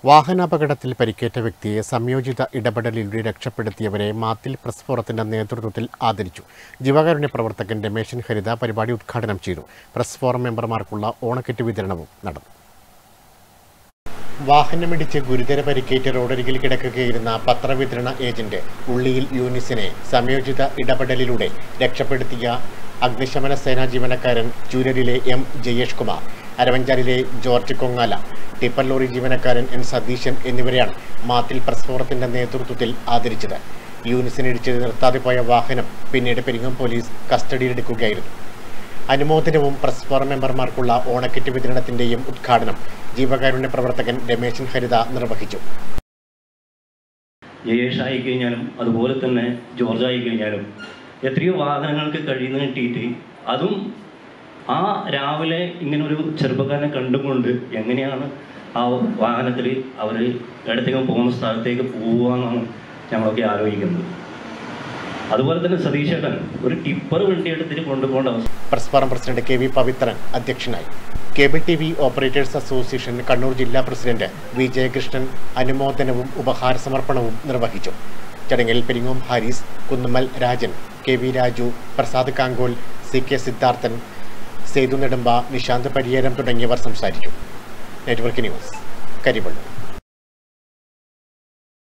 വാഹനാപകടത്തിൽ പരിക്കേറ്റ വ്യക്തിയെ സംയോജിത ഇടപെടലിലൂടെ രക്ഷപ്പെടുത്തിയവരെ മാത്തിൽ പ്രസ് ഫോറത്തിന്റെ നേതൃത്വത്തിൽ ആദരിച്ചു ജീവകാരുണ്യ പ്രവർത്തകൻ രമേശൻ ഹരിത പരിപാടി ഉദ്ഘാടനം ചെയ്തു പ്രസ് ഫോറം മെമ്പർമാർക്കുള്ള ഓണക്കിറ്റ് വിതരണവും നടന്നു വാഹനമിടിച്ച് ഗുരുതര പരിക്കേറ്റ് റോഡരികിൽ കിടക്കുകയായിരുന്ന പത്രവിതരണ ഏജന്റ് ഉള്ളിയിൽ യൂനിസിനെ സംയോജിത ഇടപെടലിലൂടെ രക്ഷപ്പെടുത്തിയ അഗ്നിശമന സേനാ ജീവനക്കാരൻ ചൂരലിലെ എം ജയേഷ് കുമാർ അരവഞ്ചാലിലെ ജോർജ് കൊങ്ങാല ടിപ്പർ ലോറി ജീവനക്കാരൻ എൻ സതീശൻ എന്നിവരെയാണ് മാത്തിൽ പ്രസ് ഫോറത്തിന്റെ നേതൃത്വത്തിൽ ആദരിച്ചത് യൂനിസിനിടിച്ച് നിർത്താതെ പോയ വാഹനം പിന്നീട് പെരിങ്ങം പോലീസ് കസ്റ്റഡിയിലെടുക്കുകയായിരുന്നു അനുമോദനവും പ്രസ് ഫോറം മെമ്പർമാർക്കുള്ള ഓണക്കിറ്റ് വിതരണത്തിന്റെയും ഉദ്ഘാടനം ജീവകാരുണ്യ പ്രവർത്തകൻ രമേശൻ ഹരിത നിർവഹിച്ചു ജയേഷ് ആയി കഴിഞ്ഞാലും അതുപോലെ തന്നെ ജോർജ് ആയി കഴിഞ്ഞാലും എത്രയോ വാഹനങ്ങൾക്ക് കഴിയുന്ന കിട്ടിയിട്ട് അതും ആ രാവിലെ ഇങ്ങനെ ഒരു ചെറുപ്പക്കാരനെ കണ്ടുകൊണ്ട് എങ്ങനെയാണ് ആ വാഹനത്തിൽ അവർ ഇടത്തേക്കും പോകുന്ന സ്ഥലത്തേക്ക് പോവാന്നാണ് ഞങ്ങളൊക്കെ ആലോചിക്കുന്നത് അതുപോലെ തന്നെ സതീശേട്ടൻ ഒരു ടിപ്പർ വണ്ടി എടുത്തിട്ട് കൊണ്ടുപോകേണ്ട അവസ്ഥ press forum president K V Pavithran അധ്യക്ഷനായി cable T V operators association Kannur ജില്ലാ പ്രസിഡന്റ് വി ജയകൃഷ്ണൻ അനുമോദനവും ഉപഹാര സമർപ്പണവും നിർവഹിച്ചു ചടങ്ങിൽ Peringom Haris Kunnummal Rajan K V Raju Prasad Kankol C K Siddharthan Sethu Nedumba Nishanth Pariyeram തുടങ്ങിയവർ സംസാരിച്ചു നെറ്റ്വർക്ക് ന്യൂസ് കരിവള്ളൂർ